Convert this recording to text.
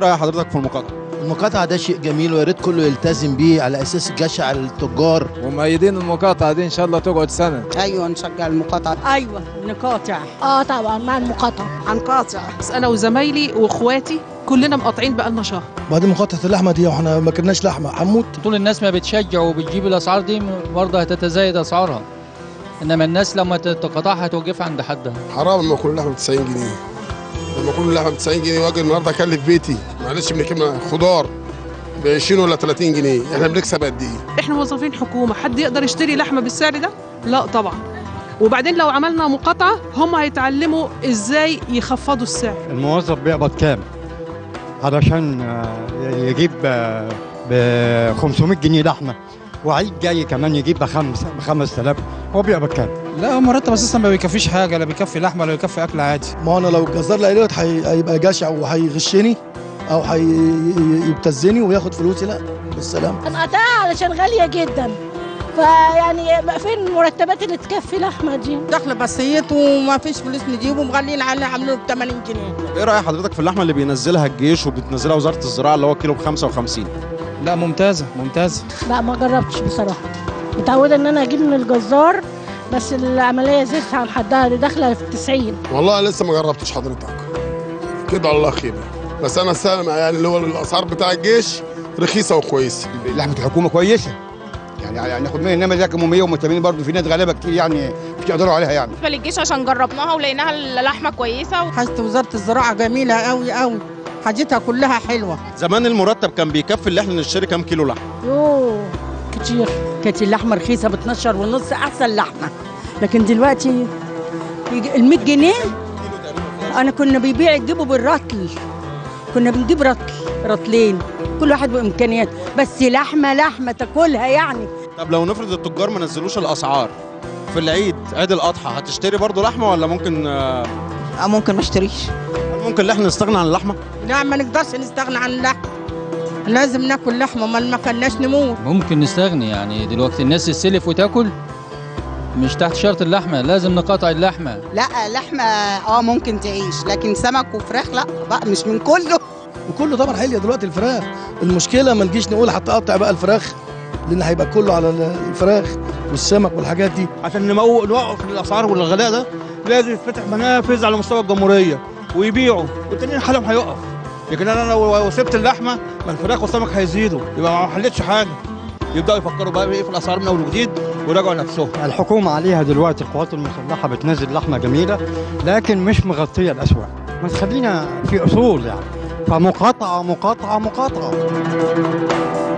راي حضرتك في المقاطعه المقاطعة ده شيء جميل ويا ريت كله يلتزم بيه على اساس جشع التجار ومؤيدين المقاطعه دي ان شاء الله تقعد سنه ايوه نشجع المقاطعه ايوه نقاطع اه طبعا مع المقاطعه هنقاطع بس انا وزمايلي واخواتي كلنا مقاطعين بقالنا شهر بعدين مقاطعة اللحمة دي واحنا ما كناش لحمة هنموت طول الناس ما بتشجع وبتجيب الاسعار دي برضه هتتزايد اسعارها انما الناس لما تتقاطعها هتوقفها عند حدها حرام لما كل لحمه ب 90 جنيه لما كل لحمه ب 90 جنيه واجي النهارده اكلف بيتي معلش بنكلم خضار ب 20 ولا 30 جنيه احنا بنكسب قد ايه؟ احنا موظفين حكومه حد يقدر يشتري لحمه بالسعر ده لا طبعا وبعدين لو عملنا مقاطعه هم هيتعلموا ازاي يخفضوا السعر الموظف بيقبض كام علشان يجيب ب 500 جنيه لحمه وعيد جاي كمان يجيب بخمس ب 5000 هو بيقبض كام؟ لا مرتب اساسا ما بيكفيش حاجه لا بيكفي لحمه ولا بيكفي اكل عادي ما انا لو الجزار لقى دوت هي- هيبقى جشع وهيغشني او هيبتزني وياخد فلوسي لا بالسلام هنقطعها علشان غاليه جدا فيعني فين المرتبات اللي تكفي لحمه دي دخل بسيط وما فيش فلوس نجيبه مغلين عليه عاملينه ب 80 جنيه ايه راي حضرتك في اللحمه اللي بينزلها الجيش وبتنزلها وزاره الزراعه اللي هو كيلو ب 55 لا ممتازه ممتازه لا ما جربتش بصراحه متعوده ان انا اجيب من الجزار بس العمليه زادت عن حدها اللي داخله في 90 والله لسه ما جربتش حضرتك كده على الله خير بس انا سامع يعني اللي هو الاسعار بتاع الجيش رخيصه وكويسه لحمه الحكومه كويسه يعني يعني ناخد منها انما زي كم 100 و180 برضه في ناس غلابه كتير يعني مش يقدروا عليها يعني بالنسبه للجيش عشان جربناها ولقيناها اللحمه كويسه حاجه وزاره الزراعه جميله قوي قوي حاجتها كلها حلوه زمان المرتب كان بيكفي اللي احنا نشتري كام كيلو لحمه يوه كتير كانت اللحمه رخيصه ب 12 ونص احسن لحمه لكن دلوقتي ال 100 جنيه انا كنا بيبيع يجيبوا بالرطل كنا بنجيب رطل رطلين كل واحد بامكانيات بس لحمه لحمه تاكلها يعني طب لو نفرض التجار ما نزلوش الاسعار في العيد عيد الاضحى هتشتري برضو لحمه ولا ممكن آه، اه ممكن ما اشتريش ممكن ان احنا نستغنى عن اللحمه لا ما نقدرش نستغنى عن اللحم لازم ناكل لحمه ما ما كناش نموت ممكن نستغني يعني دلوقتي الناس تستلف وتاكل مش تحت شرط اللحمه لازم نقاطع اللحمه لا لحمه اه ممكن تعيش لكن سمك وفراخ لا بقى مش من كله وكله طبعا حلية دلوقتي الفراخ المشكلة ما نجيش نقول هتقطع بقى الفراخ لان هيبقى كله على الفراخ والسمك والحاجات دي عشان نمو نوقف الاسعار والغلاء ده لازم يتفتح منافذ على مستوى الجمهوريه ويبيعوا والتانيين حالهم هيقف لكن انا لو سبت اللحمه ما الفراخ والسمك هيزيدوا يبقى ما حلتش حاجه يبداوا يفكروا بقى ايه في الاسعار من اول وجديد ويراجعوا نفسهم الحكومه عليها دلوقتي القوات المسلحه بتنزل لحمه جميله لكن مش مغطيه الاسواق ما تخلينا في اصول يعني فمقاطعه مقاطعه مقاطعه